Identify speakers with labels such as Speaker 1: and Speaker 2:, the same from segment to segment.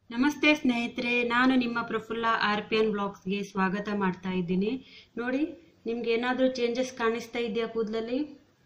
Speaker 1: ನಮಸ್ತೆ ಸ್ನೇಹಿತರೆ ನಾನು ನಿಮ್ಮ ಪ್ರಫುಲ್ಲ ಆರ್ ಪಿ ಎನ್ ಬ್ಲಾಗ್ಸ್ಗೆ ಸ್ವಾಗತ ಮಾಡ್ತಾ ಇದ್ದೀನಿ ನೋಡಿ ನಿಮ್ಗೆ ಏನಾದರೂ ಚೇಂಜಸ್ ಕಾಣಿಸ್ತಾ ಇದೆಯಾ ಕೂದಲಲ್ಲಿ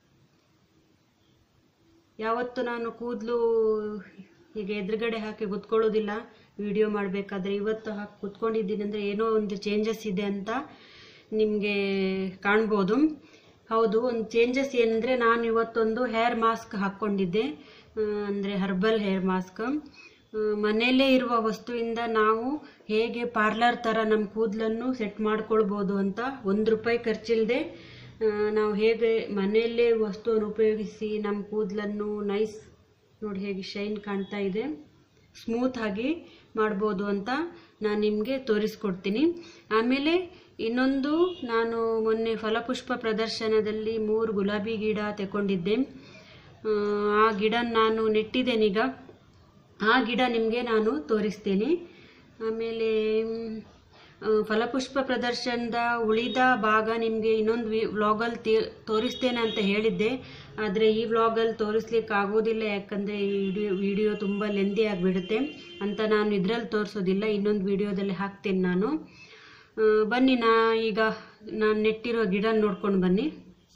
Speaker 1: ಯಾವತ್ತು ನಾನು ಕೂದಲು ಈಗ ಎದುರುಗಡೆ ಹಾಕಿ ಕುತ್ಕೊಳ್ಳೋದಿಲ್ಲ ವಿಡಿಯೋ ಮಾಡಬೇಕಾದ್ರೆ ಇವತ್ತು ಹಾಕಿ ಕುತ್ಕೊಂಡಿದ್ದೀನಿ ಅಂದರೆ ಏನೋ ಒಂದು ಚೇಂಜಸ್ ಇದೆ ಅಂತ ನಿಮಗೆ ಕಾಣ್ಬೋದು ಹೌದು ಒಂದು ಚೇಂಜಸ್ ಏನಂದರೆ ನಾನು ಇವತ್ತೊಂದು ಹೇರ್ ಮಾಸ್ಕ್ ಹಾಕ್ಕೊಂಡಿದ್ದೆ ಅಂದರೆ ಹರ್ಬಲ್ ಹೇರ್ ಮಾಸ್ಕ್ ಮನೆಯಲ್ಲೇ ಇರುವ ವಸ್ತುವಿಂದ ನಾವು ಹೇಗೆ ಪಾರ್ಲರ್ ಥರ ನಮ್ಮ ಕೂದಲನ್ನು ಸೆಟ್ ಮಾಡ್ಕೊಳ್ಬೋದು ಅಂತ ಒಂದು ರೂಪಾಯಿ ಖರ್ಚಿಲ್ಲದೆ ನಾವು ಹೇಗೆ ಮನೆಯಲ್ಲೇ ವಸ್ತುವನ್ನು ಉಪಯೋಗಿಸಿ ನಮ್ಮ ಕೂದಲನ್ನು ನೈಸ್ ನೋಡಿ ಹೇಗೆ ಶೈನ್ ಕಾಣ್ತಾ ಇದೆ ಸ್ಮೂತ್ ಆಗಿ ಮಾಡ್ಬೋದು ಅಂತ ನಾನು ನಿಮಗೆ ತೋರಿಸ್ಕೊಡ್ತೀನಿ ಆಮೇಲೆ ಇನ್ನೊಂದು ನಾನು ಮೊನ್ನೆ ಫಲಪುಷ್ಪ ಪ್ರದರ್ಶನದಲ್ಲಿ ಮೂರು ಗುಲಾಬಿ ಗಿಡ ತಗೊಂಡಿದ್ದೆ ಆ ಗಿಡ ನಾನು ನೆಟ್ಟಿದ್ದೇನೀಗ ಆ ಗಿಡ ನಿಮಗೆ ನಾನು ತೋರಿಸ್ತೀನಿ ಆಮೇಲೆ ಮ್, ಆ, ಫಲಪುಷ್ಪ ಪ್ರದರ್ಶನದ ಉಳಿದ ಭಾಗ ನಿಮಗೆ ಇನ್ನೊಂದು ವಿ ವ್ಲಾಗಲ್ಲಿ ತಿ ತೋರಿಸ್ತೇನೆ ಅಂತ ಹೇಳಿದ್ದೆ ಆದರೆ ಈ ವ್ಲಾಗಲ್ಲಿ ತೋರಿಸ್ಲಿಕ್ಕೆ ಆಗೋದಿಲ್ಲ ಯಾಕಂದರೆ ಈ ವಿಡಿಯೋ ವಿಡಿಯೋ ತುಂಬ ಲೆಂದಿ ಆಗಿಬಿಡುತ್ತೆ ಅಂತ ನಾನು ಇದರಲ್ಲಿ ತೋರಿಸೋದಿಲ್ಲ ಇನ್ನೊಂದು ವಿಡಿಯೋದಲ್ಲಿ ಹಾಕ್ತೇನೆ ನಾನು ಆ, ಬನ್ನಿ ನಾ ಈಗ ನಾನು ನೆಟ್ಟಿರೋ ಗಿಡ ನೋಡ್ಕೊಂಡು ಬನ್ನಿ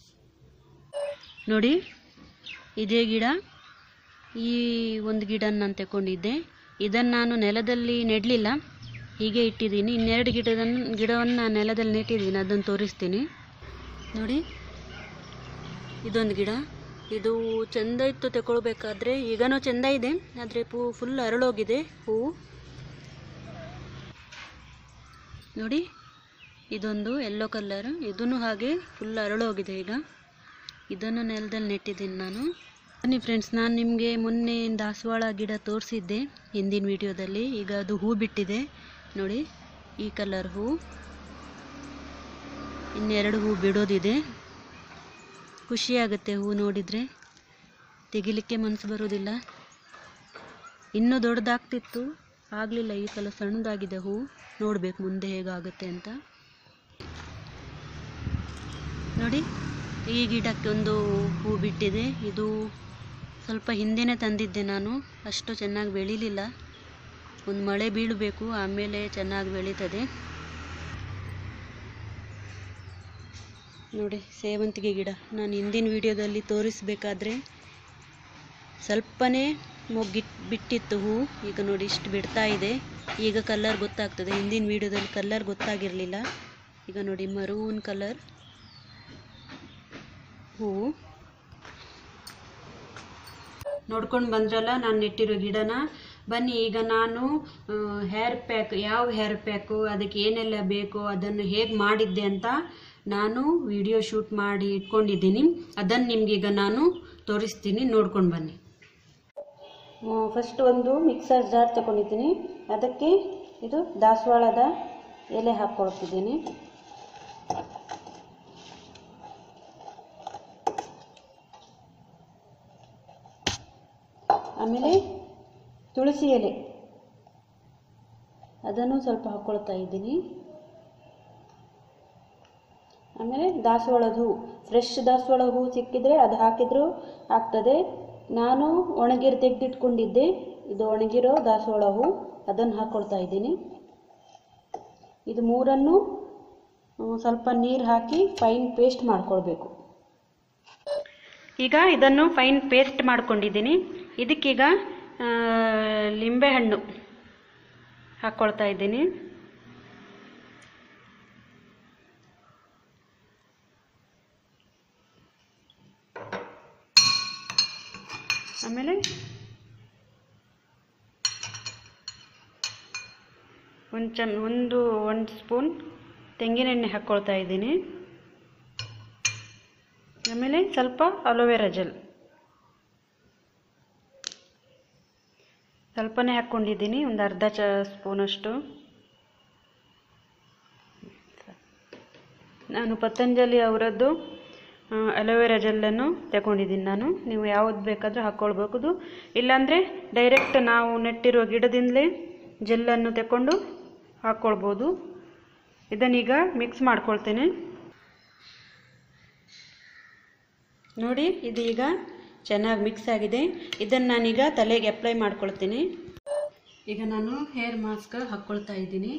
Speaker 1: ನೋಡಿ ಇದೇ ಗಿಡ ಈ ಒಂದು ಗಿಡ ನಾನು ತಗೊಂಡಿದ್ದೆ ಇದನ್ನು ನಾನು ನೆಲದಲ್ಲಿ ನೆಡಲಿಲ್ಲ ಹೀಗೆ ಇಟ್ಟಿದ್ದೀನಿ ಇನ್ನೆರಡು ಗಿಡದನ್ನು ಗಿಡವನ್ನು ನಾನು ನೆಲದಲ್ಲಿ ನೆಟ್ಟಿದ್ದೀನಿ ಅದನ್ನು ತೋರಿಸ್ತೀನಿ ನೋಡಿ ಇದೊಂದು ಗಿಡ ಇದು ಚೆಂದ ಇತ್ತು ತಗೊಳ್ಬೇಕಾದ್ರೆ ಈಗನೂ ಚೆಂದ ಇದೆ ಆದರೆ ಪೂ ಫುಲ್ ಅರಳೋಗಿದೆ ಹೂವು ನೋಡಿ ಇದೊಂದು ಯೆಲ್ಲೋ ಕಲರ್ ಇದನ್ನು ಹಾಗೆ ಫುಲ್ ಅರಳೋಗಿದೆ ಈಗ ಇದನ್ನು ನೆಲದಲ್ಲಿ ನೆಟ್ಟಿದ್ದೀನಿ ನಾನು ಬನ್ನಿ ಫ್ರೆಂಡ್ಸ್ ನಾನು ನಿಮಗೆ ಮೊನ್ನೆ ದಾಸವಾಳ ಗಿಡ ತೋರಿಸಿದ್ದೆ ಹಿಂದಿನ ವಿಡಿಯೋದಲ್ಲಿ ಈಗ ಅದು ಹೂ ಬಿಟ್ಟಿದೆ ನೋಡಿ ಈ ಕಲರ್ ಹೂ ಇನ್ನೆರಡು ಹೂ ಬಿಡೋದಿದೆ ಖುಷಿಯಾಗುತ್ತೆ ಹೂ ನೋಡಿದರೆ ತೆಗಿಲಿಕ್ಕೆ ಮನಸ್ಸು ಬರೋದಿಲ್ಲ ಇನ್ನೂ ದೊಡ್ಡದಾಗ್ತಿತ್ತು ಆಗಲಿಲ್ಲ ಈ ಸಲ ಸಣ್ಣದಾಗಿದೆ ಹೂ ನೋಡಬೇಕು ಮುಂದೆ ಹೇಗಾಗುತ್ತೆ ಅಂತ ನೋಡಿ ಈ ಗಿಡಕ್ಕೆ ಒಂದು ಹೂ ಬಿಟ್ಟಿದೆ ಇದು ಸ್ವಲ್ಪ ಹಿಂದೆನೇ ತಂದಿದ್ದೆ ನಾನು ಅಷ್ಟು ಚೆನ್ನಾಗಿ ಬೆಳೀಲಿಲ್ಲ ಒಂದು ಮಳೆ ಬೀಳಬೇಕು ಆಮೇಲೆ ಚೆನ್ನಾಗಿ ಬೆಳೀತದೆ ನೋಡಿ ಸೇವಂತಿಗೆ ಗಿಡ ನಾನು ಹಿಂದಿನ ವಿಡಿಯೋದಲ್ಲಿ ತೋರಿಸ್ಬೇಕಾದ್ರೆ ಸ್ವಲ್ಪನೇ ಮೊಗ್ಗಿಟ್ ಬಿಟ್ಟಿತ್ತು ಹೂ ಈಗ ನೋಡಿ ಇಷ್ಟು ಬಿಡ್ತಾ ಇದೆ ಈಗ ಕಲರ್ ಗೊತ್ತಾಗ್ತದೆ ಹಿಂದಿನ ವಿಡಿಯೋದಲ್ಲಿ ಕಲರ್ ಗೊತ್ತಾಗಿರಲಿಲ್ಲ ಈಗ ನೋಡಿ ಮರೂನ್ ಕಲರ್ ಹೂವು ನೋಡ್ಕೊಂಡು ಬಂದ್ರಲ್ಲ ನಾನು ನೆಟ್ಟಿರೋ ಗಿಡನ ಬನ್ನಿ ಈಗ ನಾನು ಹೇರ್ ಪ್ಯಾಕ್ ಯಾವ ಹೇರ್ ಪ್ಯಾಕು ಅದಕ್ಕೆ ಏನೆಲ್ಲ ಬೇಕೋ ಅದನ್ನು ಹೇಗೆ ಮಾಡಿದ್ದೆ ಅಂತ ನಾನು ವಿಡಿಯೋ ಶೂಟ್ ಮಾಡಿ ಇಟ್ಕೊಂಡಿದ್ದೀನಿ ಅದನ್ನು ನಿಮಗೀಗ ನಾನು ತೋರಿಸ್ತೀನಿ ನೋಡ್ಕೊಂಡು ಬನ್ನಿ ಫಸ್ಟ್ ಒಂದು ಮಿಕ್ಸರ್ ಜಾರ್ ತಗೊಂಡಿದ್ದೀನಿ ಅದಕ್ಕೆ ಇದು ದಾಸವಾಳದ ಎಲೆ ಹಾಕ್ಕೊಳ್ತಿದ್ದೀನಿ ಆಮೇಲೆ ತುಳಸಿ ಎಲೆ ಅದನ್ನು ಸ್ವಲ್ಪ ಹಾಕ್ಕೊಳ್ತಾ ಇದ್ದೀನಿ ಆಮೇಲೆ ದಾಸವಾಳದ ಹೂ ಫ್ರೆಶ್ ದಾಸವಾಳ ಹೂ ಸಿಕ್ಕಿದರೆ ಅದು ಹಾಕಿದರೂ ಆಗ್ತದೆ ನಾನು ಒಣಗಿರು ತೆಗೆದಿಟ್ಕೊಂಡಿದ್ದೆ ಇದು ಒಣಗಿರೋ ದಾಸವಾಳ ಹೂ ಅದನ್ನು ಹಾಕ್ಕೊಳ್ತಾ ಇದ್ದೀನಿ ಇದು ಮೂರನ್ನು ಆ, ಸ್ವಲ್ಪ ನೀರು ಹಾಕಿ ಫೈನ್ ಪೇಸ್ಟ್ ಮಾಡ್ಕೊಳ್ಬೇಕು ಈಗ ಇದನ್ನು ಫೈನ್ ಪೇಸ್ಟ್ ಮಾಡ್ಕೊಂಡಿದ್ದೀನಿ ಇದಕ್ಕೀಗ ಆ, ಲಿಂಬೆಹಣ್ಣು ಹಾಕ್ಕೊಳ್ತಾ ಇದ್ದೀನಿ ಆಮೇಲೆ ಒಂದು ಚಮ್ ಒಂದು ಒಂದು ಸ್ಪೂನ್ ತೆಂಗಿನೆಣ್ಣೆ ಹಾಕ್ಕೊಳ್ತಾ ಇದ್ದೀನಿ ಆಮೇಲೆ ಸ್ವಲ್ಪ ಅಲೋವೆರಾ ಜೆಲ್ ಸ್ವಲ್ಪನೇ ಹಾಕ್ಕೊಂಡಿದ್ದೀನಿ ಒಂದು ಅರ್ಧ ಚ ಸ್ಪೂನಷ್ಟು ನಾನು ಪತಂಜಲಿ ಅವರದ್ದು ಅಲೋವೆರಾ ಜೆಲ್ಲನ್ನು ತಗೊಂಡಿದ್ದೀನಿ ನಾನು ನೀವು ಯಾವ್ದು ಬೇಕಾದರೂ ಹಾಕ್ಕೊಳ್ಬಹುದು ಇಲ್ಲಾಂದರೆ ಡೈರೆಕ್ಟ್ ನಾವು ನೆಟ್ಟಿರೋ ಗಿಡದಿಂದಲೇ ಜೆಲ್ಲನ್ನು ತಗೊಂಡು ಹಾಕ್ಕೊಳ್ಬೋದು ಇದನ್ನೀಗ ಮಿಕ್ಸ್ ಮಾಡ್ಕೊಳ್ತೇನೆ ನೋಡಿ ಇದು ಈಗ ಚೆನ್ನಾಗಿ ಮಿಕ್ಸ್ ಆಗಿದೆ ಇದನ್ನು ನಾನೀಗ ತಲೆಗೆ ಅಪ್ಲೈ ಮಾಡ್ಕೊಳ್ತೀನಿ ಈಗ ನಾನು ಹೇರ್ ಮಾಸ್ಕ್ ಹಾಕ್ಕೊಳ್ತಾ ಇದ್ದೀನಿ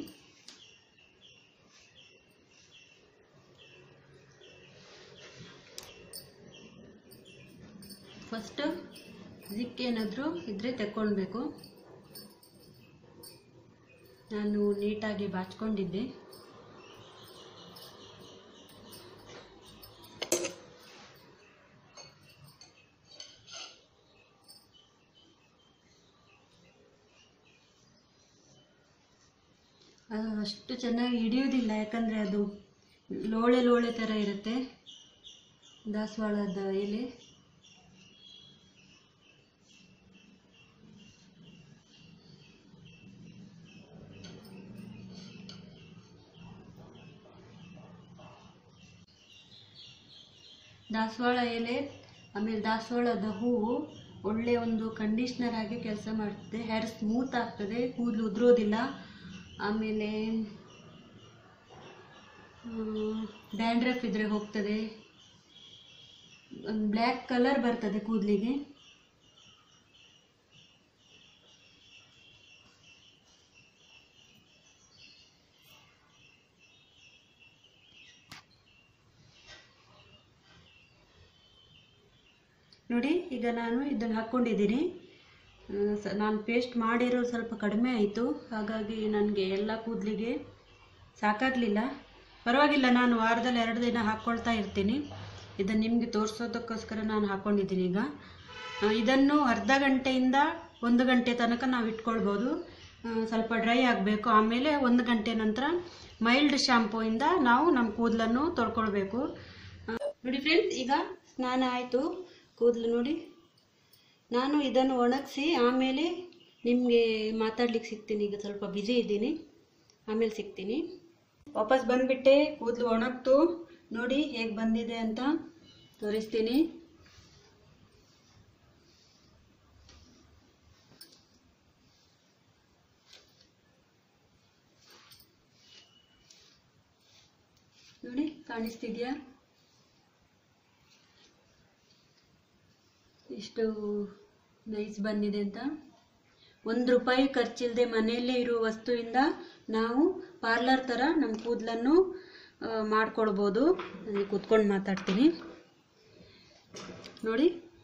Speaker 1: ಫಸ್ಟ್ ಏನಾದರೂ ಇದ್ದರೆ ತಗೊಳ್ಬೇಕು ನಾನು ನೀಟಾಗಿ ಬಾಚ್ಕೊಂಡಿದ್ದೆ ಅದು ಅಷ್ಟು ಚೆನ್ನಾಗಿ ಹಿಡಿಯೋದಿಲ್ಲ ಯಾಕಂದರೆ ಅದು ಲೋಳೆ ಲೋಳೆ ಥರ ಇರುತ್ತೆ ದಾಸವಾಳದ ಎಲೆ ದಾಸವಾಳ ಎಲೆ ಆಮೇಲೆ ದಾಸವಾಳದ ಹೂವು ಒಳ್ಳೆ ಒಂದು ಕಂಡೀಷ್ನರ್ ಆಗಿ ಕೆಲಸ ಮಾಡ್ತದೆ ಹೇರ್ ಸ್ಮೂತ್ ಆಗ್ತದೆ ಕೂದಲು ಉದುರೋದಿಲ್ಲ ಆಮೇಲೆ ಡ್ಯಾಂಡ್ರಫ್ ಇದ್ರೆ ಹೋಗ್ತದೆ ಒಂದು ಬ್ಲ್ಯಾಕ್ ಕಲರ್ ಬರ್ತದೆ ಕೂದಲಿಗೆ ನೋಡಿ ಈಗ ನಾನು ಇದನ್ನು ಹಾಕ್ಕೊಂಡಿದ್ದೀನಿ ಆ, ಸ- ನಾನು ಪೇಸ್ಟ್ ಮಾಡಿರೋ ಸ್ವಲ್ಪ ಕಡಿಮೆ ಆಯಿತು ಹಾಗಾಗಿ ನನಗೆ ಎಲ್ಲ ಕೂದಲಿಗೆ ಸಾಕಾಗಲಿಲ್ಲ ಪರವಾಗಿಲ್ಲ ನಾನು ವಾರದಲ್ಲಿ ಎರಡು ದಿನ ಹಾಕ್ಕೊಳ್ತಾ ಇರ್ತೀನಿ ಇದನ್ನು ನಿಮಗೆ ತೋರಿಸೋದಕ್ಕೋಸ್ಕರ ನಾನು ಹಾಕ್ಕೊಂಡಿದ್ದೀನಿ ಈಗ ಆ, ಇದನ್ನು ಅರ್ಧ ಗಂಟೆಯಿಂದ ಒಂದು ಗಂಟೆ ತನಕ ನಾವು ಇಟ್ಕೊಳ್ಬೋದು ಆ, ಸ್ವಲ್ಪ ಡ್ರೈ ಆಗಬೇಕು ಆಮೇಲೆ ಒಂದು ಗಂಟೆ ನಂತರ ಮೈಲ್ಡ್ ಶಾಂಪೂಯಿಂದ ನಾವು ನಮ್ಮ ಕೂದಲನ್ನು ತೊಳ್ಕೊಳ್ಬೇಕು ಆ, ನೋಡಿ ಫ್ರೆಂಡ್ಸ್ ಈಗ ಸ್ನಾನ ಆಯಿತು ಕೂದಲು ನೋಡಿ ನಾನು ಇದನ್ನು ಒಣಗಿಸಿ ಆಮೇಲೆ ನಿಮಗೆ ಮಾತಾಡ್ಲಿಕ್ಕೆ ಸಿಗ್ತೀನಿ ಈಗ ಸ್ವಲ್ಪ ಬ್ಯುಸಿ ಇದ್ದೀನಿ ಆಮೇಲೆ ಸಿಗ್ತೀನಿ ವಾಪಸ್ ಬಂದುಬಿಟ್ಟೆ ಕೂದಲು ಒಣಗ್ತು ನೋಡಿ ಹೇಗೆ ಬಂದಿದೆ ಅಂತ ತೋರಿಸ್ತೀನಿ ನೋಡಿ ಕಾಣಿಸ್ತಿದ್ಯಾ ಎಷ್ಟು ನೈಸ್ ಬಂದಿದೆ ಅಂತ ಒಂದು ರೂಪಾಯಿ ಖರ್ಚಿಲ್ಲದೆ ಮನೆಯಲ್ಲೇ ಇರೋ ವಸ್ತುವಿಂದ ನಾವು ಪಾರ್ಲರ್ ಥರ ನಮ್ಮ ಕೂದಲನ್ನು ಮಾಡ್ಕೊಳ್ಬೋದು ನಾನು ಕೂತ್ಕೊಂಡು ಮಾತಾಡ್ತೀನಿ ನೋಡಿ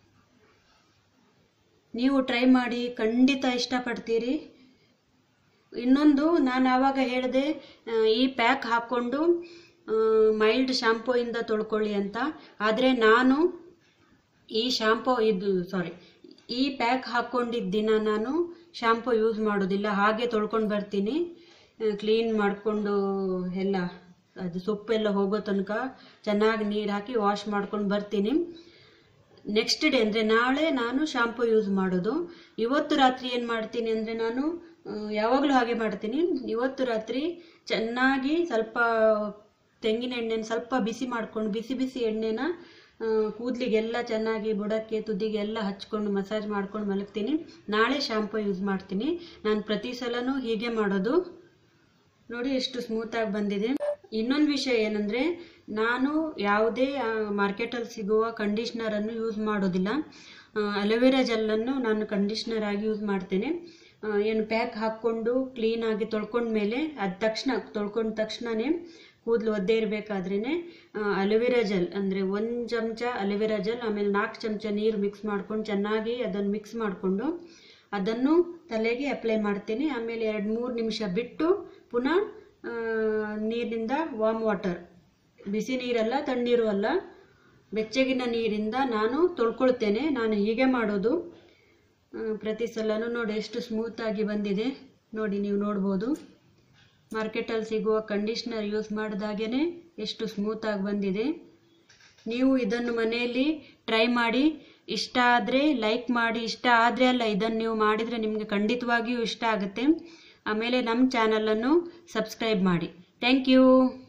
Speaker 1: ನೀವು ಟ್ರೈ ಮಾಡಿ ಖಂಡಿತ ಇಷ್ಟಪಡ್ತೀರಿ ಇನ್ನೊಂದು ನಾನು ಆವಾಗ ಹೇಳಿದೆ ಆ, ಈ ಪ್ಯಾಕ್ ಹಾಕ್ಕೊಂಡು ಮೈಲ್ಡ್ ಶಾಂಪೂಯಿಂದ ತೊಳ್ಕೊಳ್ಳಿ ಅಂತ ಆದರೆ ನಾನು ಈ ಶಾಂಪೂ ಇದು ಸಾರಿ ಈ ಪ್ಯಾಕ್ ಹಾಕ್ಕೊಂಡಿದ್ದ ದಿನ ನಾನು ಶಾಂಪೂ ಯೂಸ್ ಮಾಡೋದಿಲ್ಲ ಹಾಗೆ ತೊಳ್ಕೊಂಡು ಬರ್ತೀನಿ ಕ್ಲೀನ್ ಮಾಡಿಕೊಂಡು ಎಲ್ಲ ಅದು ಸೊಪ್ಪೆಲ್ಲ ಹೋಗೋ ತನಕ ಚೆನ್ನಾಗಿ ನೀರು ಹಾಕಿ ವಾಶ್ ಮಾಡ್ಕೊಂಡು ಬರ್ತೀನಿ ನೆಕ್ಸ್ಟ್ ಡೇ ಅಂದರೆ ನಾಳೆ ನಾನು ಶಾಂಪೂ ಯೂಸ್ ಮಾಡೋದು ಇವತ್ತು ರಾತ್ರಿ ಏನು ಮಾಡ್ತೀನಿ ಅಂದರೆ ನಾನು ಆ, ಯಾವಾಗಲೂ ಹಾಗೆ ಮಾಡ್ತೀನಿ ಇವತ್ತು ರಾತ್ರಿ ಚೆನ್ನಾಗಿ ಸ್ವಲ್ಪ ತೆಂಗಿನ ಎಣ್ಣೆನ ಸ್ವಲ್ಪ ಬಿಸಿ ಮಾಡ್ಕೊಂಡು ಬಿಸಿ ಬಿಸಿ ಎಣ್ಣೆನ ಆ, ಕೂದಲಿಗೆಲ್ಲ ಚೆನ್ನಾಗಿ ಬುಡಕ್ಕೆ ತುದಿಗೆ ಎಲ್ಲ ಹಚ್ಕೊಂಡು ಮಸಾಜ್ ಮಾಡ್ಕೊಂಡು ಮಲಗ್ತೀನಿ ನಾಳೆ ಶಾಂಪೂ ಯೂಸ್ ಮಾಡ್ತೀನಿ ನಾನು ಪ್ರತಿ ಸಲನೂ ಹೀಗೆ ಮಾಡೋದು ನೋಡಿ ಎಷ್ಟು ಸ್ಮೂತಾಗಿ ಬಂದಿದೆ ಇನ್ನೊಂದು ವಿಷಯ ಏನಂದರೆ ನಾನು ಯಾವುದೇ ಮಾರ್ಕೆಟಲ್ಲಿ ಸಿಗುವ ಕಂಡೀಷ್ನರನ್ನು ಯೂಸ್ ಮಾಡೋದಿಲ್ಲ ಅಲೋವೆರಾ ಜೆಲ್ಲನ್ನು ನಾನು ಕಂಡೀಷ್ನರ್ ಆಗಿ ಯೂಸ್ ಮಾಡ್ತೇನೆ ಆ, ಏನು ಪ್ಯಾಕ್ ಹಾಕ್ಕೊಂಡು ಕ್ಲೀನಾಗಿ ತೊಳ್ಕೊಂಡ್ಮೇಲೆ ಅದು ತಕ್ಷಣ ತೊಳ್ಕೊಂಡ ತಕ್ಷಣವೇ ಕೂದಲು ಒದ್ದೆ ಇರಬೇಕಾದ್ರೇ ಅಲೋವೆರಾ ಜೆಲ್ ಅಂದರೆ ಒಂದು ಚಮಚ ಅಲೋವೆರಾ ಜೆಲ್ ಆಮೇಲೆ ನಾಲ್ಕು ಚಮಚ ನೀರು ಮಿಕ್ಸ್ ಮಾಡ್ಕೊಂಡು ಚೆನ್ನಾಗಿ ಅದನ್ನು ಮಿಕ್ಸ್ ಮಾಡಿಕೊಂಡು ಅದನ್ನು ತಲೆಗೆ ಅಪ್ಲೈ ಮಾಡ್ತೀನಿ ಆಮೇಲೆ ಎರಡು ಮೂರು ನಿಮಿಷ ಬಿಟ್ಟು ಪುನಃ ಆ, ನೀರಿನಿಂದ ವಾಮ್ ವಾಟರ್ ಬಿಸಿ ನೀರಲ್ಲ ತಣ್ಣೀರು ಅಲ್ಲ ಬೆಚ್ಚಗಿನ ನೀರಿಂದ ನಾನು ತೊಳ್ಕೊಳ್ತೇನೆ ನಾನು ಹೀಗೆ ಮಾಡೋದು ಆ, ಪ್ರತಿ ಸಲನೂ ನೋಡಿ ಎಷ್ಟು ಸ್ಮೂತಾಗಿ ಬಂದಿದೆ ನೋಡಿ ನೀವು ನೋಡ್ಬೋದು ಮಾರ್ಕೆಟಲ್ಲಿ ಸಿಗುವ ಕಂಡೀಷ್ನರ್ ಯೂಸ್ ಮಾಡಿದಾಗೇ ಎಷ್ಟು ಸ್ಮೂತಾಗಿ ಬಂದಿದೆ ನೀವು ಇದನ್ನು ಮನೆಯಲ್ಲಿ ಟ್ರೈ ಮಾಡಿ ಇಷ್ಟ ಆದರೆ ಲೈಕ್ ಮಾಡಿ ಇಷ್ಟ ಆದರೆ ಅಲ್ಲ ಇದನ್ನು ನೀವು ಮಾಡಿದರೆ ನಿಮಗೆ ಖಂಡಿತವಾಗಿಯೂ ಇಷ್ಟ ಆಗುತ್ತೆ ಆಮೇಲೆ ನಮ್ಮ ಚಾನಲನ್ನು ಸಬ್ಸ್ಕ್ರೈಬ್ ಮಾಡಿ ಥ್ಯಾಂಕ್ ಯು